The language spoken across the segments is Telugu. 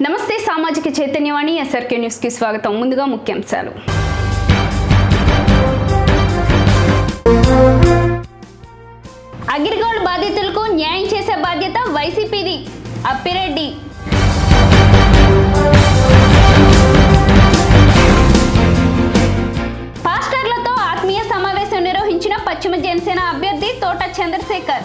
నమస్తే సామాజిక చైతన్యవాణి ఎస్ఆర్కే న్యూస్కి స్వాగతం ముందుగా ముఖ్యాంశాలు అగ్రిగోల్డ్ బాధితులకు న్యాయం చేసే బాధ్యత వైసీపీది అప్పిరెడ్డి పాస్టర్లతో ఆత్మీయ సమావేశం నిర్వహించిన పశ్చిమ జనసేన అభ్యర్థి తోట చంద్రశేఖర్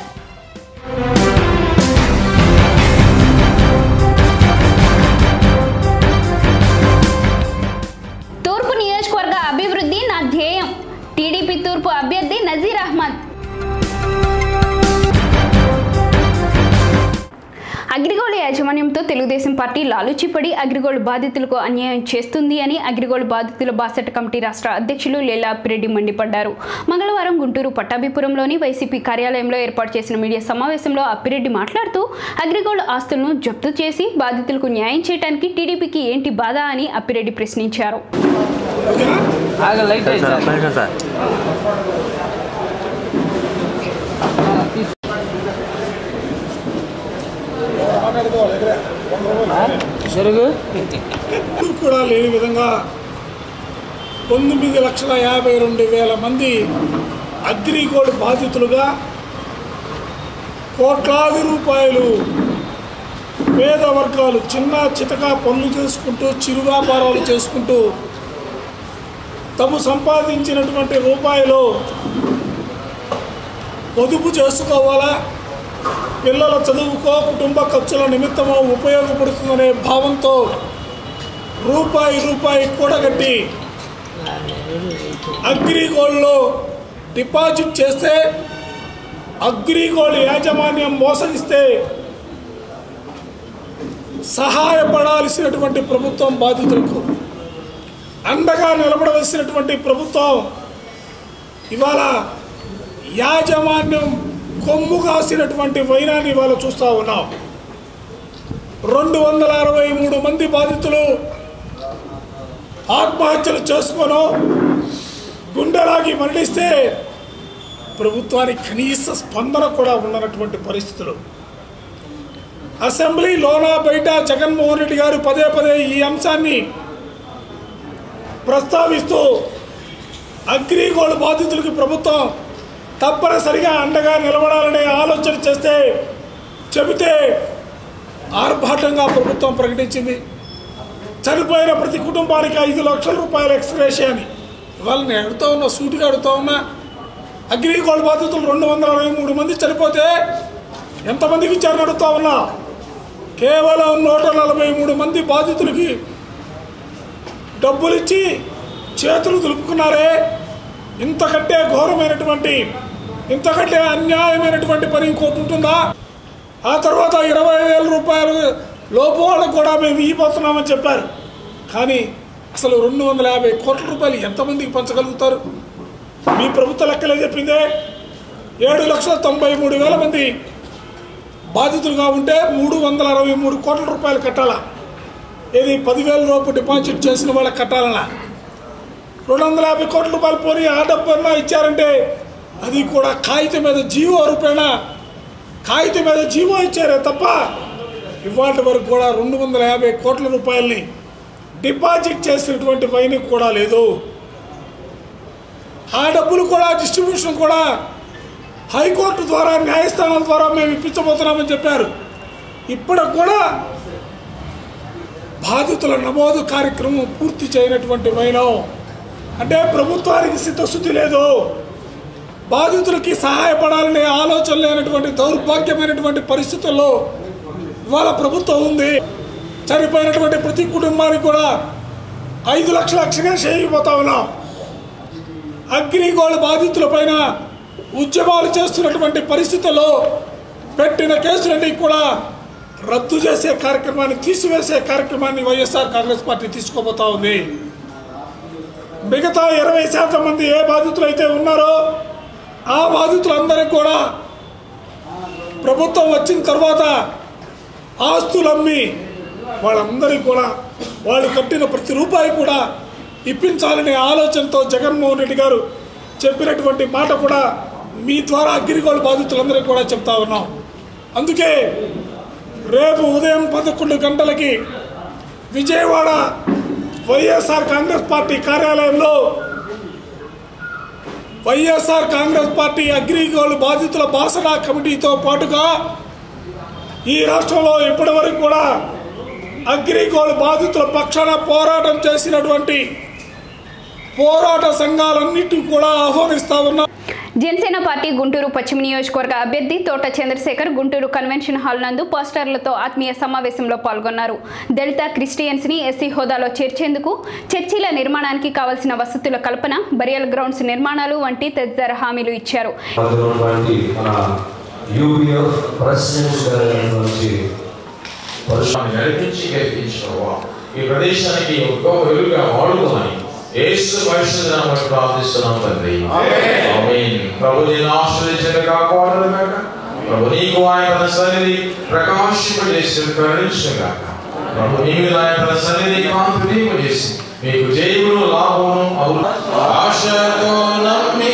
తూర్పు నియోజకవర్గ అభివృద్ధి నా ధ్యేయం టీడీపీ తూర్పు అభ్యర్థి నజీర్ అహ్మద్ అగ్రిగోల్డ్ యాజమాన్యంతో తెలుగుదేశం పార్టీ లాలుచిపడి అగ్రిగోల్డ్ బాధితులకు అన్యాయం చేస్తుంది అని అగ్రిగోల్డ్ బాధితుల బాసట కమిటీ రాష్ట్ర అధ్యక్షులు లేలా అప్పిరెడ్డి మండిపడ్డారు మంగళవారం గుంటూరు పట్టాభిపురంలోని వైసీపీ కార్యాలయంలో ఏర్పాటు చేసిన మీడియా సమావేశంలో అప్పిరెడ్డి మాట్లాడుతూ అగ్రిగోల్డ్ ఆస్తులను జప్తు చేసి బాధితులకు న్యాయం చేయడానికి టీడీపీకి ఏంటి బాధ అని అప్పిరెడ్డి ప్రశ్నించారు ఆగ లైట్ సార్ అయ్యి ఒక్క నిమిషం సార్ జరుగు కూడా లేని విధంగా పంతొమ్మిది లక్షల యాభై రెండు వేల మంది అగ్రిగోల్డ్ బాధితులుగా కోట్లాది రూపాయలు పేద వర్గాలు చిన్న చితక పనులు చేసుకుంటూ చిరు వ్యాపారాలు చేసుకుంటూ తాము సంపాదించినటువంటి రూపాయలు పొదుపు చేసుకోవాలా పిల్లల చదువుకో కుటుంబ ఖర్చుల నిమిత్తమో ఉపయోగపడుతుందనే భావంతో రూపాయి రూపాయి కూడగట్టి అగ్రిగోల్డ్లో డిపాజిట్ చేస్తే అగ్రిగోల్డ్ యాజమాన్యం మోసగిస్తే సహాయపడాల్సినటువంటి ప్రభుత్వం బాధితులకు అండగా నిలబడవలసినటువంటి ప్రభుత్వం ఇవాళ యాజమాన్యం కొమ్ము కాసినటువంటి వైనాన్ని ఇవాళ చూస్తూ ఉన్నాం రెండు వందల అరవై మూడు మంది బాధితులు ఆత్మహత్యలు చేసుకోను గుండెలాగి మరణిస్తే ప్రభుత్వానికి కనీస స్పందన కూడా ఉండనటువంటి పరిస్థితులు అసెంబ్లీలోన బయట జగన్మోహన్ రెడ్డి గారు పదే పదే ఈ అంశాన్ని ప్రస్తావిస్తూ అగ్రిగోల్డ్ బాధితులకి ప్రభుత్వం తప్పనిసరిగా అండగా నిలబడాలనే ఆలోచన చేస్తే చెబితే ఆర్భాటంగా ప్రభుత్వం ప్రకటించింది చనిపోయిన ప్రతి కుటుంబానికి ఐదు లక్షల రూపాయల ఎక్స్గ్రేషియా అని ఇవాళ నేను అడుగుతా ఉన్నా సూటిగా అడుగుతా ఉన్నా అగ్రిగోల్డ్ బాధితులు రెండు వందల అరవై మూడు మంది చనిపోతే ఎంతమందికి ఇచ్చారని అడుగుతా ఉన్నా కేవలం నూట నలభై మూడు మంది బాధితులకి డబ్బులు ఇచ్చి చేతులు దులుపుకున్నారే ఇంతకంటే ఘోరమైనటువంటి ఇంతకంటే అన్యాయమైనటువంటి పని ఇంకోటి ఉంటుందా ఆ తర్వాత ఇరవై వేల రూపాయలు లోపు వాళ్ళకు కూడా మేము ఇవ్వబోతున్నామని చెప్పారు కానీ అసలు రెండు వందల యాభై కోట్ల రూపాయలు ఎంతమందికి పంచగలుగుతారు మీ ప్రభుత్వ లెక్కలే చెప్పిందే ఏడు లక్షల తొంభై మూడు వేల మంది బాధితులుగా ఉంటే మూడు వందల అరవై మూడు కోట్ల రూపాయలు కట్టాలా ఇది పదివేల రూపాయలు డిపాజిట్ చేసిన వాళ్ళకి కట్టాలన్నా రెండు వందల యాభై కోట్ల రూపాయలు పోనీ ఆ డబ్బన్నా ఇచ్చారంటే అది కూడా కాగితం మీద జీవో రూపేణ కాగితం మీద జీవో ఇచ్చారే తప్ప ఇవాటి వరకు కూడా రెండు వందల యాభై కోట్ల రూపాయలని డిపాజిట్ చేసినటువంటి వైని కూడా లేదు ఆ డబ్బులు కూడా డిస్ట్రిబ్యూషన్ కూడా హైకోర్టు ద్వారా న్యాయస్థానాల ద్వారా మేము ఇప్పించబోతున్నామని చెప్పారు ఇప్పటికి కూడా బాధితుల నమోదు కార్యక్రమం పూర్తి చేయనటువంటి వైనం అంటే ప్రభుత్వానికి సిద్ధశుద్ధి లేదు బాధితులకి సహాయపడాలనే ఆలోచన లేనటువంటి దౌర్భాగ్యమైనటువంటి పరిస్థితుల్లో ఇవాళ ప్రభుత్వం ఉంది చనిపోయినటువంటి ప్రతి కుటుంబానికి కూడా ఐదు లక్షల లక్షగా చేయబోతా ఉన్నాం అగ్నిగోళ బాధితుల పైన ఉద్యమాలు చేస్తున్నటువంటి పరిస్థితుల్లో పెట్టిన కేసులన్నీ కూడా రద్దు చేసే కార్యక్రమాన్ని తీసివేసే కార్యక్రమాన్ని వైఎస్ఆర్ కాంగ్రెస్ పార్టీ తీసుకోబోతా ఉంది మిగతా ఇరవై శాతం మంది ఏ బాధితులు అయితే ఉన్నారో ఆ బాధితులందరికీ కూడా ప్రభుత్వం వచ్చిన తర్వాత ఆస్తులు అమ్మి వాళ్ళందరికీ కూడా వాళ్ళు కట్టిన ప్రతి రూపాయి కూడా ఇప్పించాలనే ఆలోచనతో జగన్మోహన్ రెడ్డి గారు చెప్పినటువంటి మాట కూడా మీ ద్వారా అగ్రిగోల్డ్ బాధితులందరికీ కూడా చెప్తా ఉన్నాం అందుకే రేపు ఉదయం పదకొండు గంటలకి విజయవాడ వైఎస్ఆర్ కాంగ్రెస్ పార్టీ కార్యాలయంలో వైఎస్ఆర్ కాంగ్రెస్ పార్టీ అగ్రిగోల్డ్ బాధితుల బాసన కమిటీతో పాటుగా ఈ రాష్ట్రంలో ఇప్పటివరకు కూడా అగ్రిగోల్డ్ బాధితుల పక్షాన పోరాటం చేసినటువంటి పోరాట సంఘాలన్నిటికీ కూడా ఆహ్వానిస్తా ఉన్నాం జనసేన పార్టీ గుంటూరు పశ్చిమ నియోజకవర్గ అభ్యర్థి తోట చంద్రశేఖర్ గుంటూరు కన్వెన్షన్ హాల్ నందు పోస్టర్లతో ఆత్మీయ సమావేశంలో పాల్గొన్నారు దళిత క్రిస్టియన్స్ ని ఎస్సీ హోదాలో చేర్చేందుకు చర్చిల నిర్మాణానికి కావలసిన వసతుల కల్పన బరియల్ గ్రౌండ్స్ నిర్మాణాలు వంటి తదితర హామీలు ఇచ్చారు ఉన్నటువంటి మన యూపీఎఫ్ ప్రెసిడెంట్ గారి నుంచి పరిశ్రమ నడిపించి గెలిపించినవా ఈ ప్రదేశానికి ఒక వెలుగుగా వాడుకోమని యేసు పరిశుద్ధ నామములో ప్రార్థిస్తున్నాం తండ్రి ఆమేన్ ప్రభు నేను ఆశ్రయించక కాపాడను గాక ప్రభు నీకు ఆయన తన సన్నిధి ప్రకాశింపజేసి కరుణించును గాక ప్రభు నీ మీద ఆయన తన సన్నిధి కాంతింపజేసి మీకు జయమును లాభమును అవు ఆశతో నమ్మి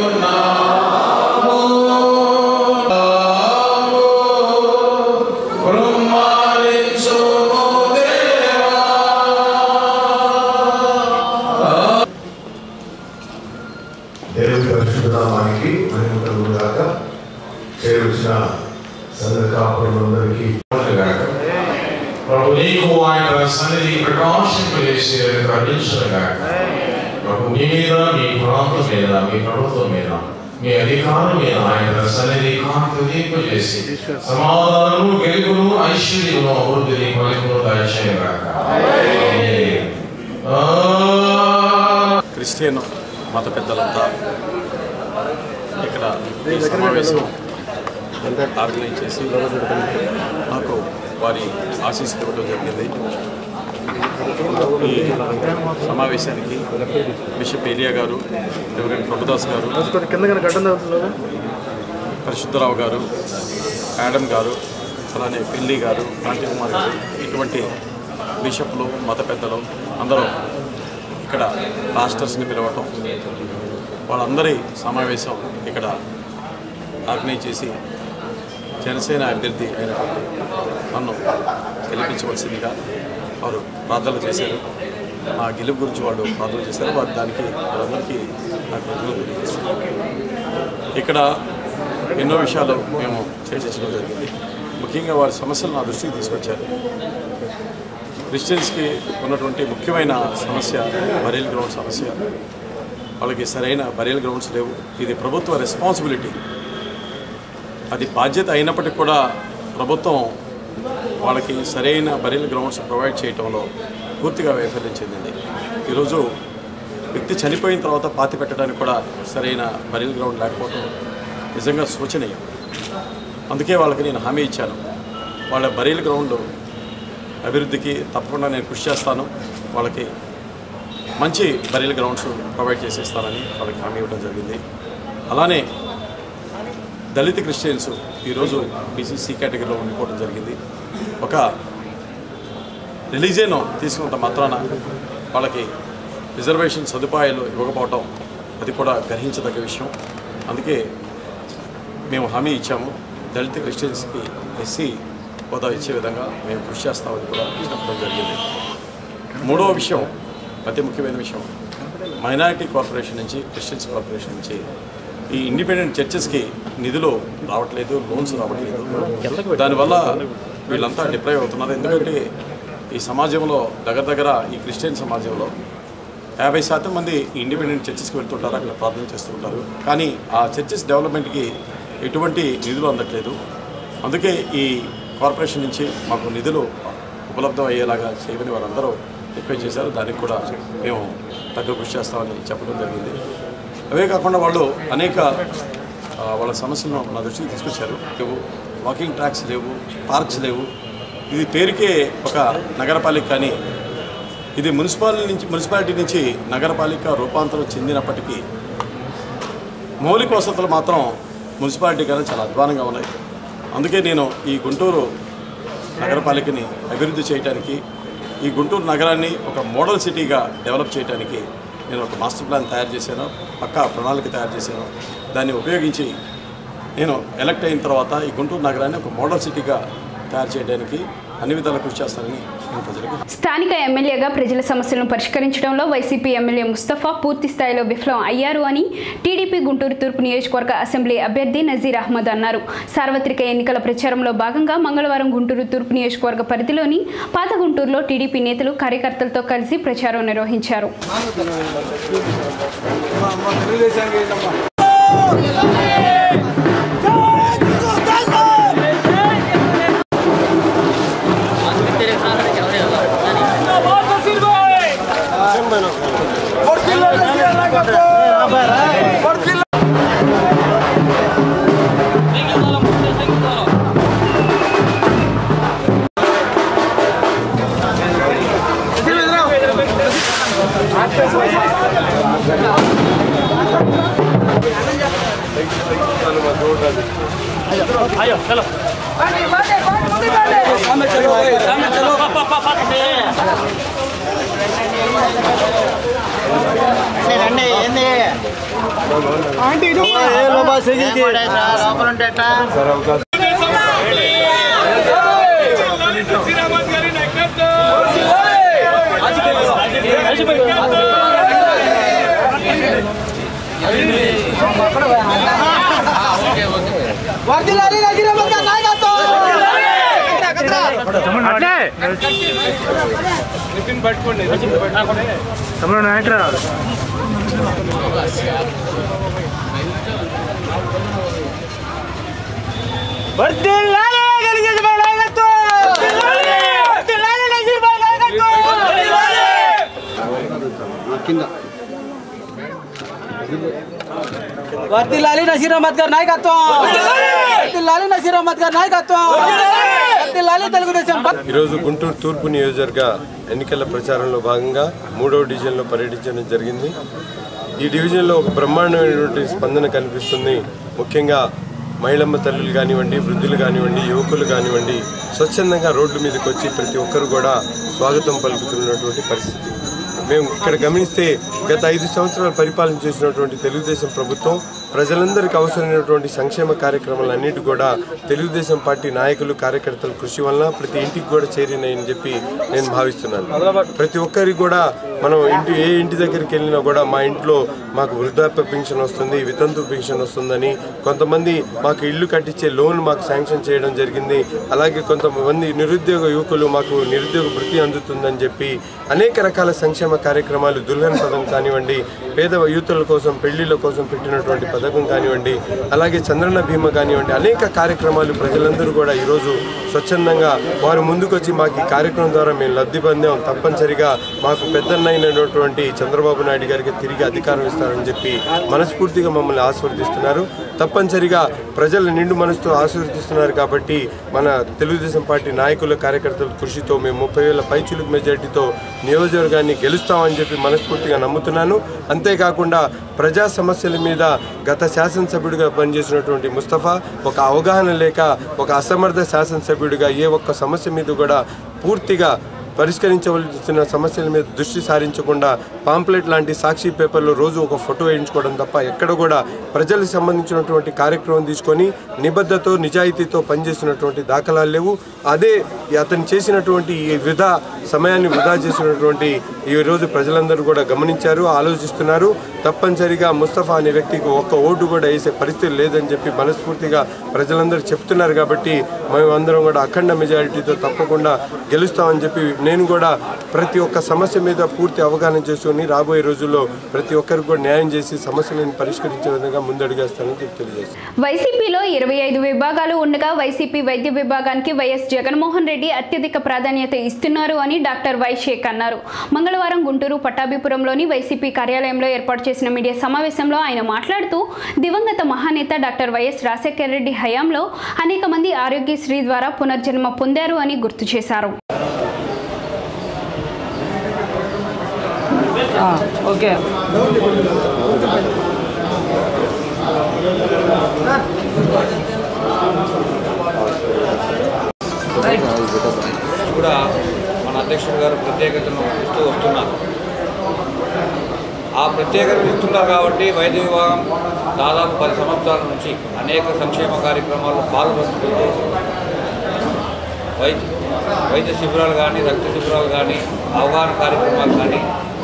దేవుని పరిశుద్ధనామానికి మహిమ కలుగుగాక చేరుచిన సంఘ కాపురులందరికీ ప్రభు నీకు ఆయన తన సన్నిధి ప్రకాశింపజేసి కరుణించుగాక ప్రభు మీ మీద మీ ప్రాంతం మీద మీ ప్రభుత్వం మీద మీ అధికారం మీద ఆయన తన సన్నిధి కాంతింపజేసి సమాధానము గెలుపును ఐశ్వర్యమును అభివృద్ధిని ఫలితమును దయచేయగాక ఆమేన్. ఆ క్రిస్టియన్ మత పెద్దలంతా ఇక్కడ ఈ సమావేశం ఆర్గనైజ్ చేసి నాకు వారి ఆశీస్సులు ఇవ్వడం జరిగింది ఈ సమావేశానికి బిషప్ ఏలియా గారు రెవరెండ్ ప్రభుదాస్ గారు పరిశుద్ధరావు గారు యాడమ్ గారు అలానే పిల్లి గారు కాంతి కుమార్ గారు ఇటువంటి బిషప్లు మత పెద్దలు అందరూ ఇక్కడ పాస్టర్స్ని పిలవటం వాళ్ళందరి సమావేశం ఇక్కడ ఆర్గనైజ్ చేసి జనసేన అభ్యర్థి అయినటువంటి నన్ను గెలిపించవలసిందిగా వారు ప్రార్థనలు చేశారు ఆ గెలుపు గురించి వాళ్ళు ప్రార్థన చేశారు వారు దానికి వాళ్ళందరికీ నాకు కృతజ్ఞతలు తెలియజేస్తున్నాను ఇక్కడ ఎన్నో విషయాలు మేము చర్చించడం జరిగింది ముఖ్యంగా వారి సమస్యలు నా దృష్టికి తీసుకొచ్చారు క్రిస్టియన్స్కి ఉన్నటువంటి ముఖ్యమైన సమస్య బరియల్ గ్రౌండ్ సమస్య వాళ్ళకి సరైన బరియల్ గ్రౌండ్స్ లేవు ఇది ప్రభుత్వ రెస్పాన్సిబిలిటీ అది బాధ్యత అయినప్పటికీ కూడా ప్రభుత్వం వాళ్ళకి సరైన బరియల్ గ్రౌండ్స్ ప్రొవైడ్ చేయడంలో పూర్తిగా వైఫల్యం చెందింది ఈరోజు వ్యక్తి చనిపోయిన తర్వాత పాతి పెట్టడానికి కూడా సరైన బరియల్ గ్రౌండ్ లేకపోవడం నిజంగా శోచనీయం అందుకే వాళ్ళకి నేను హామీ ఇచ్చాను వాళ్ళ బరియల్ గ్రౌండ్ అభివృద్ధికి తప్పకుండా నేను కృషి చేస్తాను వాళ్ళకి మంచి బరియల్ గ్రౌండ్స్ ప్రొవైడ్ చేసేస్తానని వాళ్ళకి హామీ ఇవ్వడం జరిగింది అలానే దళిత క్రిస్టియన్స్ ఈరోజు బీసీసీ కేటగిరీలో ఉండిపోవడం జరిగింది ఒక రిలీజియన్ తీసుకున్నంత మాత్రాన వాళ్ళకి రిజర్వేషన్ సదుపాయాలు ఇవ్వకపోవటం అది కూడా గ్రహించదగ్గ విషయం అందుకే మేము హామీ ఇచ్చాము దళిత క్రిస్టియన్స్కి ఎస్సీ హోదా ఇచ్చే విధంగా మేము కృషి చేస్తామని కూడా చెప్పడం జరిగింది మూడవ విషయం అతి ముఖ్యమైన విషయం మైనారిటీ కార్పొరేషన్ నుంచి క్రిస్టియన్స్ కార్పొరేషన్ నుంచి ఈ ఇండిపెండెంట్ చర్చెస్కి నిధులు రావట్లేదు లోన్స్ రావట్లేదు దానివల్ల వీళ్ళంతా డిప్రైవ్ అవుతున్నారు ఎందుకంటే ఈ సమాజంలో దగ్గర దగ్గర ఈ క్రిస్టియన్ సమాజంలో యాభై శాతం మంది ఈ ఇండిపెండెంట్ చర్చెస్కి వెళ్తుంటారు అక్కడ ప్రార్థన చేస్తూ ఉంటారు కానీ ఆ చర్చెస్ డెవలప్మెంట్కి ఎటువంటి నిధులు అందట్లేదు అందుకే ఈ కార్పొరేషన్ నుంచి మాకు నిధులు ఉపలబ్ధం అయ్యేలాగా చేయమని వారందరూ రిక్వెస్ట్ చేశారు దానికి కూడా మేము తగ్గ కృషి చేస్తామని చెప్పడం జరిగింది అవే కాకుండా వాళ్ళు అనేక ఆ, వాళ్ళ సమస్యలను నా దృష్టికి తీసుకొచ్చారు లేవు వాకింగ్ ట్రాక్స్ లేవు పార్క్స్ లేవు ఇది పేరుకే ఒక నగరపాలిక కానీ ఇది మున్సిపాలిటీ నుంచి మున్సిపాలిటీ నుంచి నగరపాలిక రూపాంతరం చెందినప్పటికీ మౌలిక వసతులు మాత్రం మున్సిపాలిటీ కానీ చాలా అధ్వానంగా ఉన్నాయి అందుకే నేను ఈ గుంటూరు నగరపాలికని అభివృద్ధి చేయడానికి ఈ గుంటూరు నగరాన్ని ఒక మోడల్ సిటీగా డెవలప్ చేయడానికి నేను ఒక మాస్టర్ ప్లాన్ తయారు చేశాను పక్కా ప్రణాళిక తయారు చేశాను దాన్ని ఉపయోగించి నేను ఎలక్ట్ అయిన తర్వాత ఈ గుంటూరు నగరాన్ని ఒక మోడల్ సిటీగా తయారు చేయడానికి అన్ని విధాలా కృషి చేస్తానని నేను ప్రజలకు స్థానిక ఎమ్మెల్యేగా ప్రజల సమస్యలను పరిష్కరించడంలో వైసీపీ ఎమ్మెల్యే ముస్తఫా పూర్తి స్థాయిలో విఫలం అయ్యారు అని టీడీపీ గుంటూరు తూర్పు నియోజకవర్గ అసెంబ్లీ అభ్యర్థి నజీర్ అహ్మద్ అన్నారు సార్వత్రిక ఎన్నికల ప్రచారంలో భాగంగా మంగళవారం గుంటూరు తూర్పు నియోజకవర్గ పరిధిలోని పాత గుంటూరులో టీడీపీ నేతలు కార్యకర్తలతో కలిసి ప్రచారం నిర్వహించారు వర్దిల్లాలి నసీర్ అహ్మద్ గారి నాయకత్వం వర్దిల్లాలి నసీర్ అహ్మద్ గారి నాయకత్వం వర్దిల్లాలి తెలుగుదేశం ఈరోజు గుంటూరు తూర్పు నియోజకవర్గ ఎన్నికల ప్రచారంలో భాగంగా మూడవ డివిజన్లో పర్యటించడం జరిగింది ఈ డివిజన్లో ఒక బ్రహ్మాండమైనటువంటి స్పందన కనిపిస్తుంది ముఖ్యంగా మహిళమ్మ తల్లులు కానివ్వండి వృద్ధులు కానివ్వండి యువకులు కానివ్వండి స్వచ్ఛందంగా రోడ్ల మీదకి వచ్చి ప్రతి ఒక్కరు కూడా స్వాగతం పలుకుతున్నటువంటి పరిస్థితి మేము ఇక్కడ గమనిస్తే గత ఐదు సంవత్సరాలు పరిపాలన చేసినటువంటి తెలుగుదేశం ప్రభుత్వం ప్రజలందరికీ అవసరమైనటువంటి సంక్షేమ కార్యక్రమాలన్నిటి కూడా తెలుగుదేశం పార్టీ నాయకులు కార్యకర్తల కృషి వలన ప్రతి ఇంటికి కూడా చేరినాయని చెప్పి నేను భావిస్తున్నాను ప్రతి ఒక్కరికి కూడా మనం ఇంటి ఏ ఇంటి దగ్గరికి వెళ్ళినా కూడా మా ఇంట్లో మాకు వృద్ధాప్య పెన్షన్ వస్తుంది వితంతు పెన్షన్ వస్తుందని కొంతమంది మాకు ఇల్లు కట్టించే లోన్ మాకు శాంక్షన్ చేయడం జరిగింది అలాగే కొంతమంది నిరుద్యోగ యువకులు మాకు నిరుద్యోగ వృత్తి అందుతుందని చెప్పి అనేక రకాల సంక్షేమ కార్యక్రమాలు దుల్హన్ పథకం కానివ్వండి పేద యూతుల కోసం పెళ్లిళ్ళ కోసం పెట్టినటువంటి పథకం కానివ్వండి అలాగే చంద్రన్న బీమా కానివ్వండి అనేక కార్యక్రమాలు ప్రజలందరూ కూడా ఈరోజు స్వచ్ఛందంగా వారు ముందుకొచ్చి మాకు ఈ కార్యక్రమం ద్వారా మేము లబ్ధి పొందాం తప్పనిసరిగా మాకు పెద్దన్న అయినటువంటి చంద్రబాబు నాయుడు గారికి తిరిగి అధికారం ఇస్తారని చెప్పి మనస్ఫూర్తిగా మమ్మల్ని ఆశీర్వదిస్తున్నారు తప్పనిసరిగా ప్రజల నిండు మనసుతో ఆశీర్వదిస్తున్నారు కాబట్టి మన తెలుగుదేశం పార్టీ నాయకుల కార్యకర్తల కృషితో మేము ముప్పై వేల పైచులకు మెజార్టీతో నియోజకవర్గాన్ని గెలుస్తామని చెప్పి మనస్ఫూర్తిగా నమ్ముతున్నాను అంతేకాకుండా ప్రజా సమస్యల మీద గత శాసనసభ్యుడిగా పనిచేసినటువంటి ముస్తఫా ఒక అవగాహన లేక ఒక అసమర్థ శాసనసభ్యుడిగా ఏ ఒక్క సమస్య మీద కూడా పూర్తిగా పరిష్కరించవలసిన సమస్యల మీద దృష్టి సారించకుండా పాంప్లెట్ లాంటి సాక్షి పేపర్లో రోజు ఒక ఫోటో వేయించుకోవడం తప్ప ఎక్కడ కూడా ప్రజలకు సంబంధించినటువంటి కార్యక్రమం తీసుకొని నిబద్ధతో నిజాయితీతో పనిచేసినటువంటి దాఖలాలు లేవు అదే అతను చేసినటువంటి ఈ వృధా సమయాన్ని వృధా చేసినటువంటి ఈ రోజు ప్రజలందరూ కూడా గమనించారు ఆలోచిస్తున్నారు తప్పనిసరిగా ముస్తఫా అనే వ్యక్తికి ఒక్క ఓటు కూడా వేసే పరిస్థితి లేదని చెప్పి మనస్ఫూర్తిగా ప్రజలందరూ చెప్తున్నారు కాబట్టి మేము అందరం కూడా అఖండ మెజారిటీతో తప్పకుండా గెలుస్తామని చెప్పి నేను కూడా ప్రతి ఒక్క సమస్య మీద పూర్తి అవగాహన చేసుకుని రాబోయే రోజుల్లో ప్రతి ఒక్కరికి కూడా న్యాయం చేసి సమస్యలను పరిష్కరించే విధంగా ముందడుగేస్తానని చెప్పి తెలియజేస్తాను వైసీపీలో ఇరవై ఐదు విభాగాలు ఉండగా వైసీపీ వైద్య విభాగానికి వైఎస్ జగన్మోహన్ రెడ్డి అత్యధిక ప్రాధాన్యత ఇస్తున్నారు అని డాక్టర్ వై షేక్ అన్నారు మంగళవారం గుంటూరు పట్టాభిపురంలోని వైసీపీ కార్యాలయంలో ఏర్పాటు చేసిన మీడియా సమావేశంలో ఆయన మాట్లాడుతూ దివంగత మహానేత డాక్టర్ వైఎస్ రాజశేఖర రెడ్డి హయాంలో అనేక మంది ఆరోగ్యశ్రీ ద్వారా పునర్జన్మ పొందారు అని గుర్తు చేశారు ఓకే కూడా మన అధ్యక్షుడు గారు ప్రత్యేకతను ఇస్తూ వస్తున్నారు ఆ ప్రత్యేకత ఇస్తున్నారు కాబట్టి వైద్య విభాగం దాదాపు పది సంవత్సరాల నుంచి అనేక సంక్షేమ కార్యక్రమాల్లో పాల్గొంటుంది వైద్య వైద్య శిబిరాలు కానీ రక్త శిబిరాలు కానీ అవగాహన కార్యక్రమాలు కానీ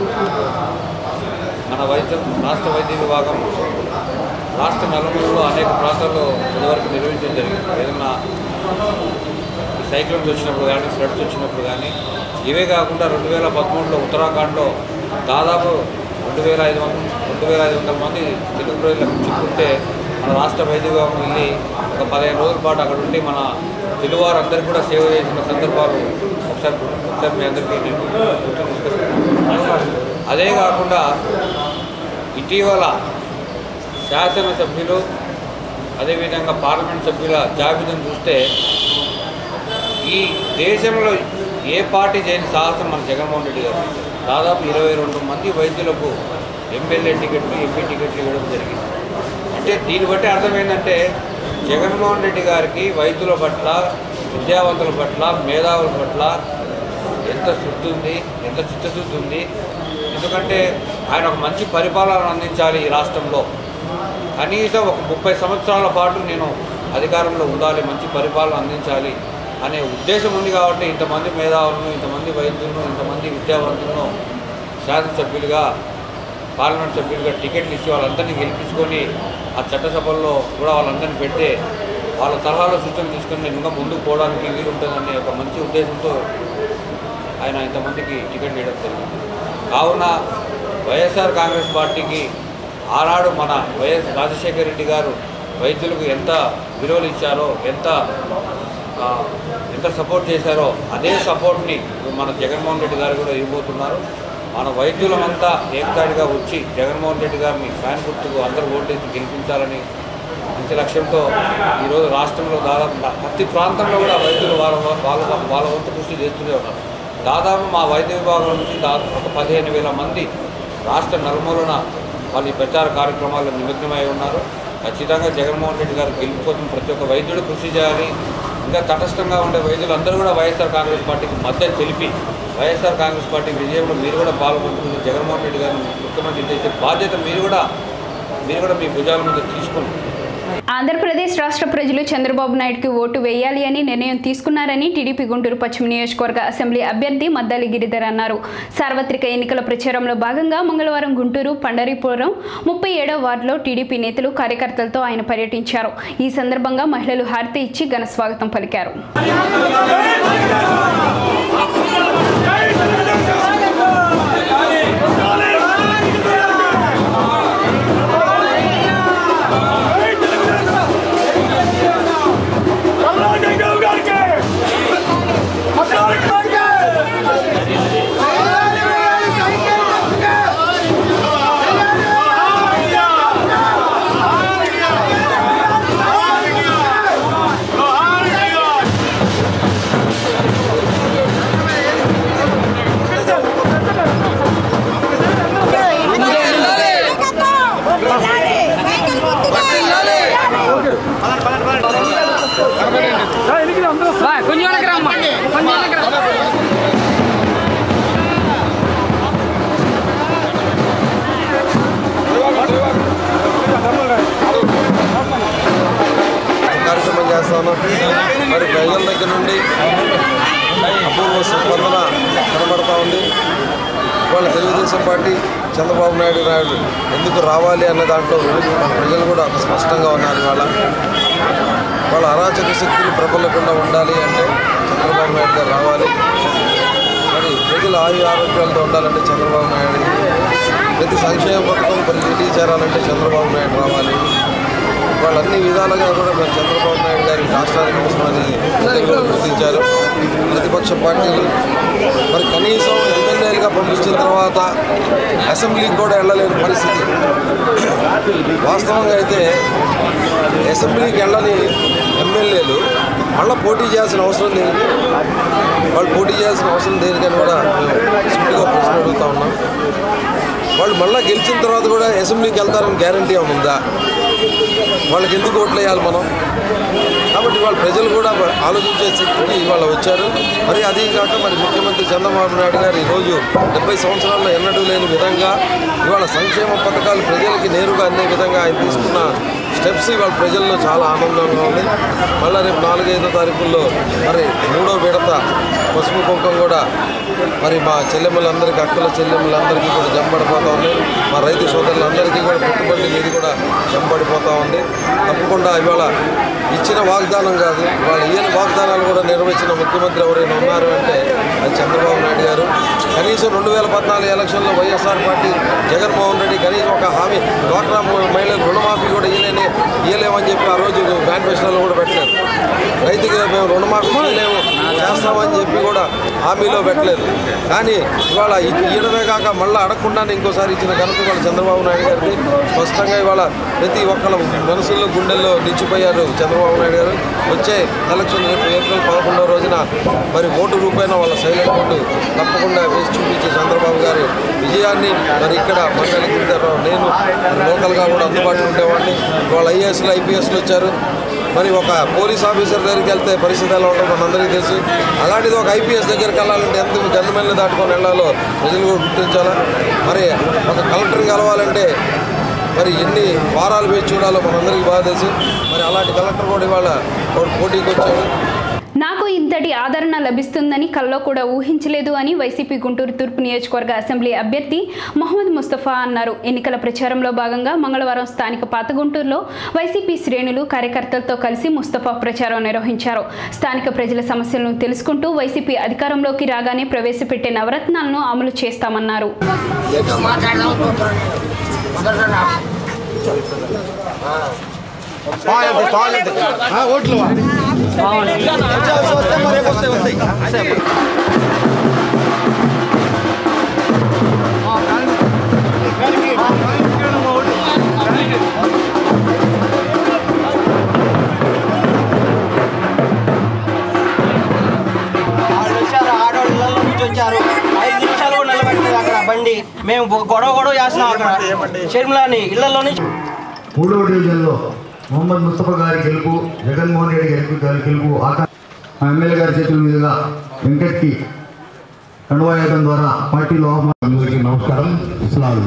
మన వైద్య రాష్ట్ర వైద్య విభాగం రాష్ట్ర నలుమూలలో అనేక ప్రాంతాల్లో ఇదివరకు నిర్వహించడం జరిగింది ఏదైనా ఈ సైక్లోన్స్ వచ్చినప్పుడు కానీ ఫ్లడ్స్ వచ్చినప్పుడు కానీ ఇవే కాకుండా రెండు వేల పదమూడులో ఉత్తరాఖండ్లో దాదాపు రెండు వేల ఐదు వందల రెండు వేల ఐదు వందల మంది తెలుగు ప్రజలకు చిక్కుంటే మన రాష్ట్ర వైద్య విభాగం వెళ్ళి ఒక పదిహేను రోజుల పాటు అక్కడ ఉండి మన తెలుగువారందరికీ కూడా సేవ చేసిన సందర్భాలు ఒకసారి ఒకసారి మీ అందరికీ నేను గుర్తు తీసుకొస్తున్నాను అదే కాకుండా ఇటీవల శాసనసభ్యులు అదేవిధంగా పార్లమెంట్ సభ్యుల జాబితాను చూస్తే ఈ దేశంలో ఏ పార్టీ చేయని సాహసం మన జగన్మోహన్ రెడ్డి గారు చేశారు. దాదాపు ఇరవై రెండు మంది వైద్యులకు ఎమ్మెల్యే టికెట్లు ఎంపీ టికెట్లు ఇవ్వడం జరిగింది అంటే దీన్ని బట్టి అర్థమైందంటే జగన్మోహన్ రెడ్డి గారికి వైద్యుల పట్ల విద్యావంతుల పట్ల మేధావుల పట్ల ఎంత శుద్ధి ఉంది ఎంత చిత్తశుద్ధి ఉంది ఎందుకంటే ఆయన ఒక మంచి పరిపాలన అందించాలి ఈ రాష్ట్రంలో కనీసం ఒక ముప్పై సంవత్సరాల పాటు నేను అధికారంలో ఉండాలి మంచి పరిపాలన అందించాలి అనే ఉద్దేశం ఉంది కాబట్టి ఇంతమంది మేధావులను ఇంతమంది వైద్యులను ఇంతమంది విద్యావంతులను శాసనసభ్యులుగా పార్లమెంట్ సభ్యులుగా టికెట్లు ఇచ్చి వాళ్ళందరినీ గెలిపించుకొని ఆ చట్టసభల్లో కూడా వాళ్ళందరినీ పెడితే వాళ్ళ సలహాలు సూచనలు తీసుకొని నేను ఇంకా ముందుకు పోవడానికి వీలుంటుందనే ఒక మంచి ఉద్దేశంతో ఆయన ఇంతమందికి టికెట్ ఇవ్వడం జరిగింది కావున వైఎస్ఆర్ కాంగ్రెస్ పార్టీకి ఆనాడు మన వైఎస్ రాజశేఖర రెడ్డి గారు వైద్యులకు ఎంత విలువలు ఇచ్చారో ఎంత ఆ, ఎంత సపోర్ట్ చేశారో అదే సపోర్ట్ని మన జగన్మోహన్ రెడ్డి గారు కూడా ఇవ్వబోతున్నారు మన వైద్యులమంతా ఏకతాటిగా వచ్చి జగన్మోహన్ రెడ్డి గారిని ఫ్యాన్ గుర్తుకు అందరూ ఓటేసి గెలిపించాలని మంచి లక్ష్యంతో ఈరోజు రాష్ట్రంలో దాదాపు ప్రతి ప్రాంతంలో కూడా వైద్యులు వాళ్ళ వాళ్ళ వాళ్ళ వంతు కృషి చేస్తూనే ఉన్నారు దాదాపు మా వైద్య విభాగం నుంచి దాదాపు ఒక పదిహేను వేల మంది రాష్ట్ర నలుమూలన వాళ్ళు ఈ ప్రచార కార్యక్రమాల్లో నిమగ్నమై ఉన్నారు ఖచ్చితంగా జగన్మోహన్ రెడ్డి గారు గెలుపు కోసం ప్రతి ఒక్క వైద్యుడు కృషి చేయాలి ఇంకా తటస్థంగా ఉండే వైద్యులందరూ కూడా వైఎస్ఆర్ కాంగ్రెస్ పార్టీకి మద్దతు తెలిపి వైఎస్ఆర్ కాంగ్రెస్ పార్టీ విజయంలో మీరు కూడా పాల్గొంటున్నారు జగన్మోహన్ రెడ్డి గారిని ముఖ్యమంత్రి చేసే బాధ్యత మీరు కూడా మీరు కూడా మీ భుజాల మీద తీసుకుని ఆంధ్రప్రదేశ్ రాష్ట్ర ప్రజలు చంద్రబాబు నాయుడుకి ఓటు వేయాలి అని నిర్ణయం తీసుకున్నారని టీడీపీ గుంటూరు పశ్చిమ నియోజకవర్గ అసెంబ్లీ అభ్యర్థి మద్దాలి గిరిధర్ అన్నారు సార్వత్రిక ఎన్నికల ప్రచారంలో భాగంగా మంగళవారం గుంటూరు పండరీపురం ముప్పై ఏడవ వార్డులో టీడీపీ నేతలు కార్యకర్తలతో ఆయన పర్యటించారు ఈ సందర్భంగా మహిళలు హారతి ఇచ్చి ఘన స్వాగతం పలికారు కొంచెం వెనక్కి రమ్మా కొంచెం వెనక్కి రా. కార్యక్రమం చేస్తాను మరి ప్రజల దగ్గర నుండి అపూర్వ స్పందన కనబడతా ఉంది వాళ్ళ తెలుగుదేశం పార్టీ చంద్రబాబు నాయుడు నాయుడు ఎందుకు రావాలి అన్న దాంట్లో ప్రజలు కూడా స్పష్టంగా ఉన్నారు ఇవాళ వాళ్ళ అరాచక శక్తులు ప్రబలకుండా ఉండాలి అంటే చంద్రబాబు నాయుడు గారు రావాలి మరి ప్రజలు ఆయు ఆరోగ్యాలతో ఉండాలంటే చంద్రబాబు నాయుడు ప్రతి సంక్షేమ పథకం ప్రతి ఇంటికి చేరాలంటే చంద్రబాబు నాయుడు రావాలి వాళ్ళు అన్ని విధాలుగా కూడా మరి చంద్రబాబు నాయుడు గారి రాష్ట్రానికి అవసరమని ప్రజలు కూడా గుర్తించారు ప్రతిపక్ష పార్టీలు మరి కనీసం ఎమ్మెల్యేలుగా పంపించిన తర్వాత అసెంబ్లీకి కూడా వెళ్ళలేని పరిస్థితి వాస్తవంగా అయితే అసెంబ్లీకి వెళ్ళని ఎమ్మెల్యేలు మళ్ళీ పోటీ చేయాల్సిన అవసరం దేనికి వాళ్ళు పోటీ చేయాల్సిన అవసరం దేనికని కూడా మేము స్పీడ్గా ప్రశ్న అడుగుతా ఉన్నాం వాళ్ళు మళ్ళీ గెలిచిన తర్వాత కూడా అసెంబ్లీకి వెళ్తారని గ్యారంటీ ఏమైనా ఉందా వాళ్ళకి ఎందుకు ఓట్లు వేయాలి మనం కాబట్టి వాళ్ళ ప్రజలు కూడా ఆలోచించే శక్తికి ఇవాళ వచ్చారు మరి అదే కాక మరి ముఖ్యమంత్రి చంద్రబాబు నాయుడు గారు ఈరోజు డెబ్బై సంవత్సరాల్లో ఎన్నడూ లేని విధంగా ఇవాళ సంక్షేమ పథకాలు ప్రజలకి నేరుగా అందే విధంగా ఆయన తీసుకున్న స్టెప్స్ ఇవాళ ప్రజల్లో చాలా ఆనందంగా ఉంది మళ్ళీ రేపు నాలుగైదో తారీఖుల్లో మరి మూడో విడత పసుపు కుంకం కూడా మరి మా చెల్లెమ్మలందరికీ అక్కల చెల్లెమ్మలందరికీ కూడా జంపడిపోతూ ఉంది మా రైతు సోదరులందరికీ కూడా పెట్టుబడి నీది కూడా జంపడిపోతూ ఉంది తప్పకుండా ఇవాళ ఇచ్చిన వాగ్దానం కాదు ఇవాళ ఈయన వాగ్దానాలు కూడా నెరవేర్చిన ముఖ్యమంత్రి ఎవరైనా ఉన్నారు అంటే అది చంద్రబాబు నాయుడు గారు కనీసం రెండు వేల పద్నాలుగు ఎలక్షన్లో వైఎస్ఆర్ పార్టీ జగన్మోహన్ రెడ్డి కనీసం ఒక హామీ డ్వాక్రా మహిళలకు రుణమాఫీ కూడా ఇయ్యలేని ఇయ్యలేమని చెప్పి ఆ రోజు మేనిఫెస్టోలో కూడా పెట్టలేదు రైతుకి మేము రుణమాఫీ చేయలేము చేస్తామని చెప్పి కూడా హామీలో పెట్టలేదు కానీ ఇవాళ ఇ- ఇయ్యడమే కాక మళ్ళీ అడగకుండానే ఇంకోసారి ఇచ్చిన ఘనత ఇవాళ చంద్రబాబు నాయుడు గారికి స్పష్టంగా ఇవాళ ప్రతి ఒక్కళ్ళ మనసుల్లో గుండెల్లో నిలిచిపోయారు చంద్రబాబు నాయుడు గారు వచ్చే ఎలక్షన్ రేపు ఏప్రిల్ పదకొండవ రోజున మరి ఓటు రూపేణ వాళ్ళ సైలెంట్ ఓటు తప్పకుండా వేసి చూపించే చంద్రబాబు గారి విజయాన్ని మరి ఇక్కడ మండలి గిరిధర్రావు నేను మరి లోకల్గా కూడా అందుబాటులో ఉండేవాడిని వాళ్ళ ఐఏఎస్లు ఐపీఎస్లు వచ్చారు మరి ఒక పోలీస్ ఆఫీసర్ దగ్గరికి వెళ్తే పరిస్థితి ఎలా ఉంటుందో మనందరికీ తెలుసు అలాంటిది ఒక ఐపీఎస్ దగ్గరికి వెళ్ళాలంటే ఎంత గంధమల్ని దాటుకొని వెళ్ళాలో ప్రజలు కూడా గుర్తించాలా మరి ఒక కలెక్టర్ని కలవాలంటే మరి ఎన్ని వారాలు వేచి చూడాలో మనందరికీ బాగా తెలుసు మరి అలాంటి కలెక్టర్ కూడా ఇవాళ వాడు పోటీకి వచ్చాడు నాకు ఇంతటి ఆదరణ లభిస్తుందని కల్లో కూడా ఊహించలేదు అని వైసీపీ గుంటూరు తూర్పు నియోజకవర్గ అసెంబ్లీ అభ్యర్థి మొహమ్మద్ ముస్తఫా అన్నారు ఎన్నికల ప్రచారంలో భాగంగా మంగళవారం స్థానిక పాత గుంటూరులో వైసీపీ శ్రేణులు కార్యకర్తలతో కలిసి ముస్తఫా ప్రచారం నిర్వహించారు స్థానిక ప్రజల సమస్యలను తెలుసుకుంటూ వైసీపీ అధికారంలోకి రాగానే ప్రవేశపెట్టే నవరత్నాలను అమలు చేస్తామన్నారు వాళ్ళు వచ్చారు ఆడవాళ్ళు ఇళ్ళల్లో నుంచి వచ్చారు ఐదు నిమిషాలు కూడా నిలబెట్టలేదు అక్కడ బండి మేము గొడవ గొడవ చేస్తున్నాం అక్కడ షర్మిలాని ఇళ్లలో నుంచి మూడవ డివిజన్లో మొహమ్మద్ ముస్తఫా గారి గెలుపు జగన్మోహన్ రెడ్డి గెలుపు గారి గెలుపు ఆకా మా ఎమ్మెల్యే గారి చేతుల మీదుగా వెంకట్కి కండువా వేయడం ద్వారా పార్టీలో అందరికీ నమస్కారం ఇస్లాం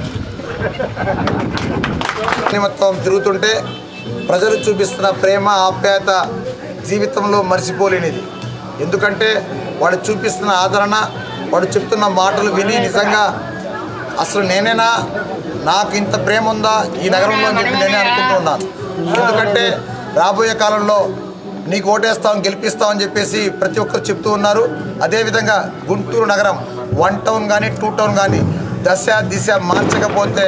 మొత్తం తిరుగుతుంటే ప్రజలు చూపిస్తున్న ప్రేమ ఆప్యాయత జీవితంలో మర్చిపోలేనిది ఎందుకంటే వాడు చూపిస్తున్న ఆదరణ వాడు చెప్తున్న మాటలు విని నిజంగా అసలు నేనేనా నాకు ఇంత ప్రేమ ఉందా ఈ నగరంలో అని చెప్పి నేనే అనుకుంటూ ఉన్నాను ఎందుకంటే రాబోయే కాలంలో నీకు ఓటేస్తాం గెలిపిస్తామని చెప్పేసి ప్రతి ఒక్కరు చెప్తూ ఉన్నారు అదేవిధంగా గుంటూరు నగరం వన్ టౌన్ కానీ టూ టౌన్ కానీ దశ దిశ మార్చకపోతే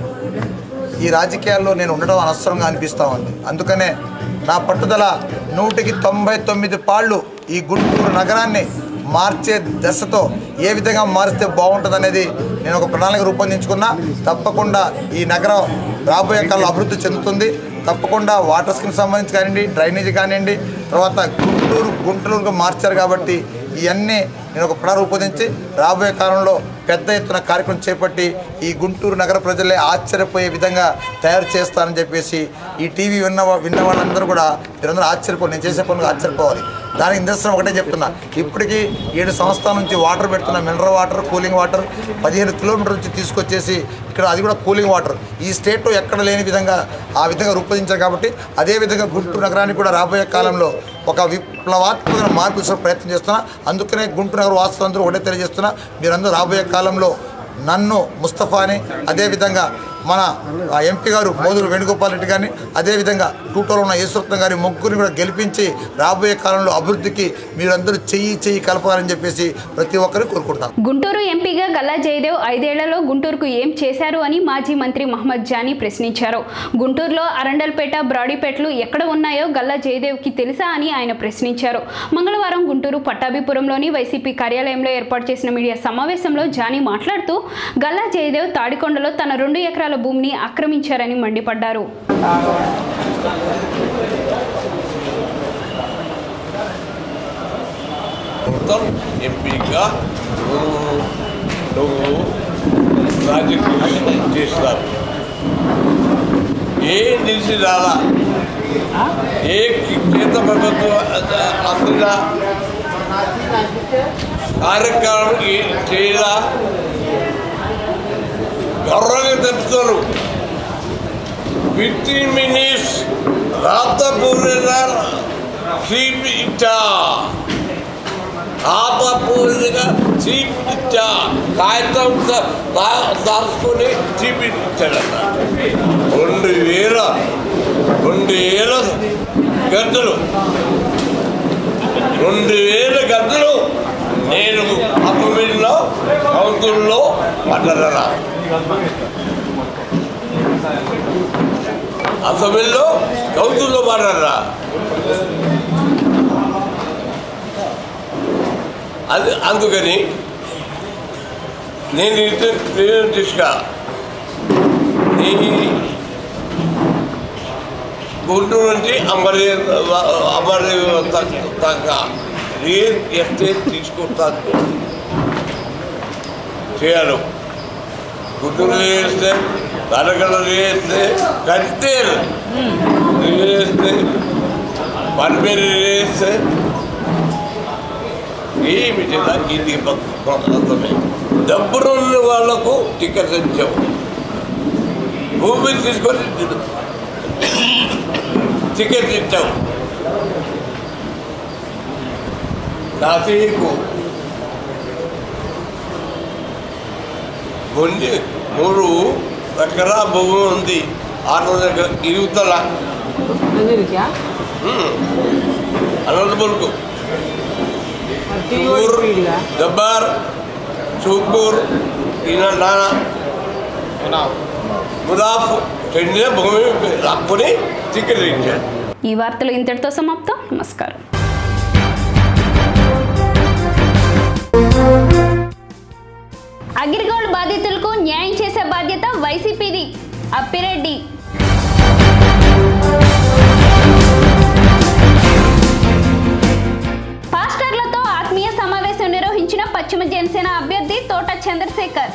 ఈ రాజకీయాల్లో నేను ఉండడం అనవసరంగా అనిపిస్తూ ఉంది అందుకనే నా పట్టుదల నూటికి తొంభై తొమ్మిది పాళ్ళు ఈ గుంటూరు నగరాన్ని మార్చే దశతో ఏ విధంగా మారిస్తే బాగుంటుంది అనేది నేను ఒక ప్రణాళిక రూపొందించుకున్నా తప్పకుండా ఈ నగరం రాబోయే కాలంలో అభివృద్ధి చెందుతుంది తప్పకుండా వాటర్ స్కీమ్ సంబంధించి కానివ్వండి డ్రైనేజీ కానివ్వండి తర్వాత గుంటూరు గుంటూరుగా మార్చారు కాబట్టి ఇవన్నీ నేను ఒక ప్రణాళిక రూపొందించి రాబోయే కాలంలో పెద్ద ఎత్తున కార్యక్రమం చేపట్టి ఈ గుంటూరు నగర ప్రజలే ఆశ్చర్యపోయే విధంగా తయారు చేస్తానని చెప్పేసి ఈ టీవీ విన్న వా- విన్న వాళ్ళందరూ కూడా మీరందరూ ఆశ్చర్యపోవాలి నేను చేసే పనులు ఆశ్చర్యపోవాలి దానికి నిదర్శనం ఒకటే చెప్తున్నా ఇప్పటికీ ఏడు సంవత్సరాల నుంచి వాటర్ పెడుతున్న మినరల్ వాటర్ కూలింగ్ వాటర్ పదిహేను కిలోమీటర్ నుంచి తీసుకొచ్చేసి ఇక్కడ అది కూడా కూలింగ్ వాటర్ ఈ స్టేట్లో ఎక్కడ లేని విధంగా ఆ విధంగా రూపొందించారు కాబట్టి అదేవిధంగా గుంటూరు నగరానికి కూడా రాబోయే కాలంలో ఒక విప్లవాత్మక మార్పు తీసుకునే ప్రయత్నం చేస్తున్నా అందుకనే గుంటూరు నగర వాసులందరూ ఒకటే తెలియజేస్తున్నా మీరందరూ రాబోయే కాలంలో నన్ను ముస్తఫాని అదేవిధంగా మన ఆ, ఎంపీ గారు మోదూరు వేణుగోపాల్ రెడ్డి గారిని అదేవిధంగా టూటోలో ఉన్న ఈశ్వరత్నం గారి ముగ్గురిని కూడా గెలిపించి రాబోయే కాలంలో అభివృద్ధికి మీరందరూ చెయ్యి చెయ్యి కలపాలని చెప్పేసి ప్రతి ఒక్కరిని కోరుకుంటాను గుంటూరు ఎంపీగా గల్లా జయదేవ్ ఐదేళ్లలో గుంటూరుకు ఏం చేశారు అని మాజీ మంత్రి మహమ్మద్ జానీ ప్రశ్నించారు గుంటూరులో అరండల్పేట బ్రాడీపేటలు ఎక్కడ ఉన్నాయో గల్లా జయదేవ్కి తెలుసా అని ఆయన ప్రశ్నించారు మంగళవారం గుంటూరు పట్టాభిపురంలోని వైసీపీ కార్యాలయంలో ఏర్పాటు చేసిన మీడియా సమావేశంలో జానీ మాట్లాడుతూ గల్లా జయదేవ్ తాడికొండలో తన రెండు ఎకరాల భూమిని ఆక్రమించారని మండిపడ్డారు మొత్తం ఎంపీగా నువ్వు నువ్వు రాజకీయం చేస్తారు ఏ నిలిచి రాలా ఏ కేంద్ర ప్రభుత్వం అందిన కార్యక్రమం ఏ- చేయలా గౌరవంగా తెలుపుతారు ఫిఫ్టీన్ మినిట్స్ రాతపూర్ణ సీప్ ఇచ్చా రాతపూర్ణగా సీప్ ఇచ్చా కాగితం దాచుకొని సీప్ ఇచ్చాడట రెండు వేల రెండు వేల గంటలు రెండు వేల గంటలు నేను అసెంబ్లీలో కౌన్సిల్లో మాట్లాడారా అసెంబ్లీలో కౌన్సిల్లో మాట్లాడరా అది అందుకని నేను నేను తీసుకా నీ గుంటూరు నుంచి అమరి అమరి తగ్గ రియల్ ఎస్టేట్ తీసుకుంటాను చేయాలి గుంటూరు రియల్ ఎస్టేట్ నరగల రియల్ ఎస్టేట్ కంటేరు రియల్ ఎస్టేట్ పనిపేరు రియల్ ఎస్టేట్ ఏమి చేయాలి ఇది అర్థమే డబ్బులున్న వాళ్లకు టికెట్స్ ఇచ్చాము భూమిని తీసుకొని టికెట్ ఇచ్చాము కాశీకు కొన్ని మూడు ఎకరా భూమి ఉంది ఆరు దగ్గర ఇరుతల అనంతపురకు చూపూర్ జబ్బార్ చూపూర్ ఈయన నాన్న ముదాఫ్ చెందిన భూమి లాక్కొని టికెట్ ఇచ్చాడు ఈ వార్తలు ఇంతటితో సమాప్తం నమస్కారం అగ్రిగోల్డ్ బాధితులకు న్యాయం చేసే బాధ్యత వైసీపీది అప్పిరెడ్డి పాస్టర్లతో ఆత్మీయ సమావేశం నిర్వహించిన పశ్చిమ జనసేన అభ్యర్థి తోట చంద్రశేఖర్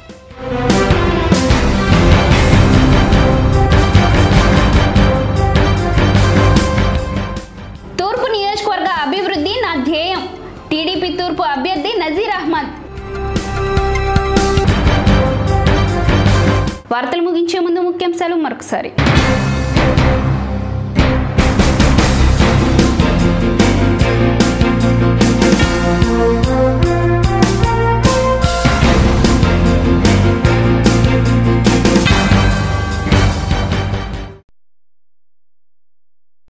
తూర్పు నియోజకవర్గ అభివృద్ధి నా ధ్యేయం టీడీపీ తూర్పు అభ్యర్థి నజీర్ అహ్మద్ వార్తలు ముగించే ముందు ముఖ్యాంశాలు మరొకసారి